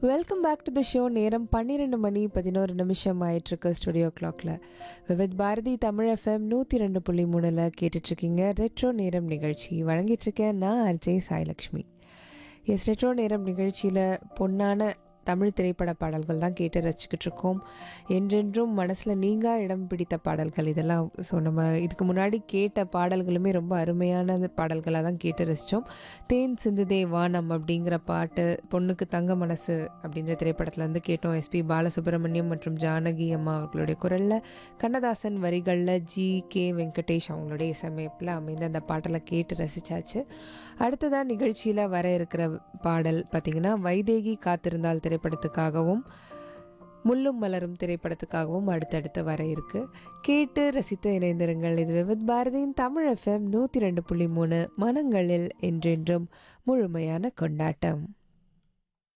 welcome back to the show நேரம் பன்னிரெண்டு மணி பதினோரு நிமிஷம் ஆயிட்டுருக்கு ஸ்டுடியோ கிளாக்ல விவித் பாரதி தமிழ் எஃப்எம் நூற்றி ரெண்டு புள்ளி மூணில் கேட்டுட்ருக்கீங்க ரெட்ரோ நேரம் நிகழ்ச்சி வழங்கிட்டுருக்கேன் நான் அர்ஜய் சாய்லக்ஷ்மி எஸ் ரெட்ரோ நேரம் நிகழ்ச்சியில் பொன்னான தமிழ் திரைப்பட பாடல்கள் தான் கேட்டு ரசிச்சுக்கிட்டு இருக்கோம் என்றென்றும் மனசில் நீங்கா இடம் பிடித்த பாடல்கள் இதெல்லாம் ஸோ நம்ம இதுக்கு முன்னாடி கேட்ட பாடல்களுமே ரொம்ப அருமையான பாடல்களாக தான் கேட்டு ரசித்தோம் தேன் சிந்துதே வானம் அப்படிங்கிற பாட்டு பொண்ணுக்கு தங்க மனசு அப்படின்ற திரைப்படத்துல இருந்து கேட்டோம் எஸ்பி பாலசுப்ரமணியம் மற்றும் ஜானகி அம்மா அவர்களுடைய குரலில் கண்ணதாசன் வரிகளில் ஜி கே வெங்கடேஷ் அவங்களுடைய இசையமைப்பில் அமைந்த அந்த பாட்டெல்லாம் கேட்டு ரசித்தாச்சு அடுத்ததான் நிகழ்ச்சியில் வர இருக்கிற பாடல் பார்த்திங்கன்னா வைதேகி காத்திருந்தால் திரைப்படத்துக்காகவும் முள்ளும் மலரும் திரைப்படத்துக்காகவும் அடுத்தடுத்து வர இருக்கு கேட்டு ரசித்து இணைந்திருங்கள் இது விவித் பாரதியின் தமிழ் எஃப்எம் நூற்றி ரெண்டு புள்ளி மூணு மனங்களில் என்றென்றும் முழுமையான கொண்டாட்டம்